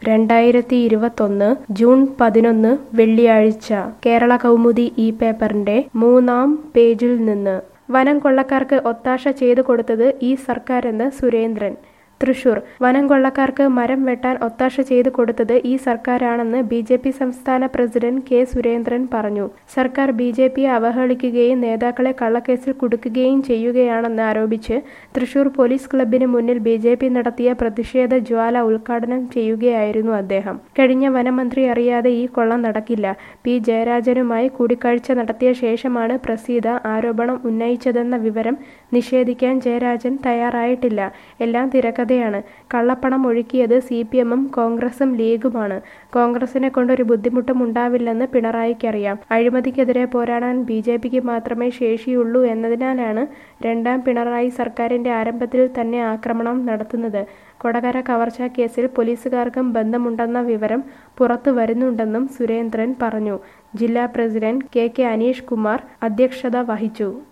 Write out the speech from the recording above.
രണ്ടായിരത്തി ഇരുപത്തൊന്ന് ജൂൺ പതിനൊന്ന് വെള്ളിയാഴ്ച കേരള കൗമുദി ഈ പേപ്പറിന്റെ മൂന്നാം പേജിൽ നിന്ന് വനം കൊള്ളക്കാർക്ക് ഒത്താശ ചെയ്തു കൊടുത്തത് ഈ സർക്കാരെന്ന് സുരേന്ദ്രൻ തൃശൂർ വനം കൊള്ളക്കാർക്ക് മരം വെട്ടാൻ ഒത്താശ ചെയ്തു കൊടുത്തത് ഈ സർക്കാരാണെന്ന് ബി ജെ പി സംസ്ഥാന പ്രസിഡന്റ് കെ സുരേന്ദ്രൻ പറഞ്ഞു സർക്കാർ ബി ജെ പിയെ അവഹേളിക്കുകയും നേതാക്കളെ കള്ളക്കേസിൽ കുടുക്കുകയും ചെയ്യുകയാണെന്ന് ആരോപിച്ച് തൃശൂർ പോലീസ് ക്ലബിന് മുന്നിൽ ബി ജെ പി നടത്തിയ പ്രതിഷേധ ജ്വാല ഉദ്ഘാടനം ചെയ്യുകയായിരുന്നു അദ്ദേഹം കഴിഞ്ഞ വനമന്ത്രി അറിയാതെ ഈ കൊള്ള നടക്കില്ല പി ജയരാജനുമായി കൂടിക്കാഴ്ച നടത്തിയ ശേഷമാണ് പ്രസീത ആരോപണം ഉന്നയിച്ചതെന്ന വിവരം നിഷേധിക്കാൻ ജയരാജൻ തയ്യാറായിട്ടില്ല എല്ലാം തിരക്കഥയാണ് കള്ളപ്പണം ഒഴുക്കിയത് സി പി എമ്മും കോൺഗ്രസും ലീഗുമാണ് കോൺഗ്രസിനെ കൊണ്ടൊരു ബുദ്ധിമുട്ടും ഉണ്ടാവില്ലെന്ന് പിണറായിക്കറിയാം അഴിമതിക്കെതിരെ പോരാടാൻ ബി ജെ പിക്ക് മാത്രമേ ശേഷിയുള്ളൂ എന്നതിനാലാണ് രണ്ടാം പിണറായി സർക്കാരിന്റെ ആരംഭത്തിൽ തന്നെ ആക്രമണം നടത്തുന്നത് കൊടകര കവർച്ചാ കേസിൽ പോലീസുകാർക്കും ബന്ധമുണ്ടെന്ന വിവരം പുറത്തു വരുന്നുണ്ടെന്നും സുരേന്ദ്രൻ പറഞ്ഞു ജില്ലാ president K K Aneesh Kumar അധ്യക്ഷത വഹിച്ചു